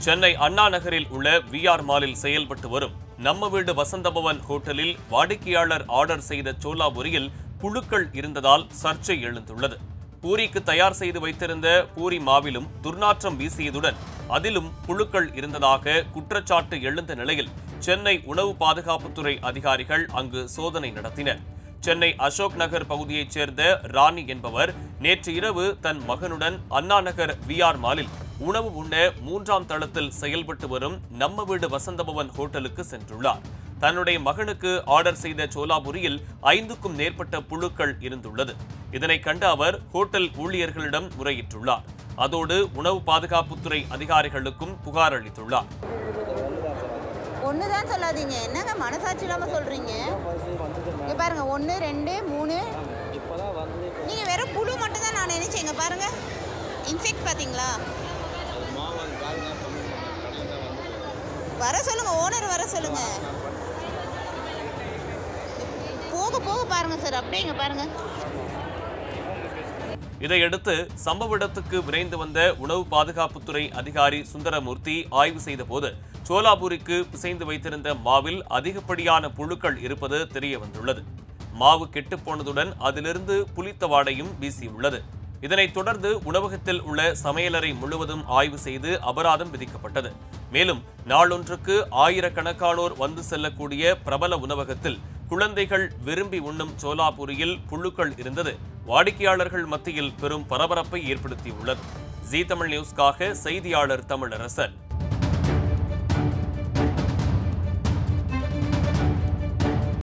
சென்னை அண்ணா நகரில் உள்ள விஆர் மாலில் செயல்பட்டு வரும் நம்ம வீடு வசந்தபவன் ஹோட்டலில் வாடிக்கையாளர் ஆர்டர் செய்த சோலா பொரியில் புழுக்கள் இருந்ததால் சர்ச்சை எழுந்துள்ளது பூரிக்கு தயார் செய்து வைத்திருந்த பூரி மாவிலும் துர்நாற்றம் வீசியதுடன் அதிலும் புழுக்கள் இருந்ததாக குற்றச்சாட்டு எழுந்த நிலையில் சென்னை உணவு பாதுகாப்புத்துறை அதிகாரிகள் அங்கு சோதனை நடத்தினர் சென்னை அசோக் நகர் பகுதியைச் சேர்ந்த ராணி என்பவர் நேற்று இரவு தன் மகனுடன் அண்ணா நகர் விஆர் மாலில் உணவு உண்ண மூன்றாம் தளத்தில் செயல்பட்டு வரும் நம்ம வீடு வசந்தபவன் ஹோட்டலுக்கு சென்றுள்ளார் தன்னுடைய மகனுக்கு ஆர்டர் செய்த சோலாபுரியில் ஐந்துக்கும் மேற்பட்ட புழுக்கள் இருந்துள்ளது இதனை கண்ட அவர் ஹோட்டல் ஊழியர்களிடம் முறையிட்டுள்ளார் அதோடு உணவு பாதுகாப்புத்துறை அதிகாரிகளுக்கும் புகார் அளித்துள்ளார் ஒன்று தான் சொல்லாதீங்க என்னங்க மனசாட்சி இல்லாமல் சொல்கிறீங்க இங்கே பாருங்க ஒன்று ரெண்டு மூணு நீங்கள் வெறும் புழு மட்டும் தான் நான் நினைச்சேன் இங்க பாருங்க இன்செக்ட் பார்த்தீங்களா வர சொல்லுங்க ஓனர் வர சொல்லுங்க போக போக பாருங்க சார் அப்படியே இங்க பாருங்க இதையடுத்து சம்பவ இடத்துக்கு விரைந்து வந்த உணவு பாதுகாப்புத்துறை அதிகாரி சுந்தரமூர்த்தி ஆய்வு செய்தபோது சோலாபூரிக்கு பிசைந்து வைத்திருந்த மாவில் அதிகப்படியான புழுக்கள் இருப்பது தெரிய வந்துள்ளது மாவு கெட்டுப்போனதுடன் அதிலிருந்து புளித்த வாடையும் வீசியுள்ளது இதனைத் தொடர்ந்து உணவகத்தில் உள்ள சமையலறை முழுவதும் ஆய்வு செய்து அபராதம் விதிக்கப்பட்டது மேலும் நாளொன்றுக்கு ஆயிரக்கணக்கானோர் வந்து செல்லக்கூடிய பிரபல உணவகத்தில் குழந்தைகள் விரும்பி உண்ணும் சோலாபூரியில் புழுக்கள் இருந்தது வாடிக்கையாளர்கள் மத்தியில் பெரும் பரபரப்பை ஏற்படுத்தியுள்ளது ஜீ தமிழ் நியூஸ்க்காக செய்தியாளர் தமிழரசன்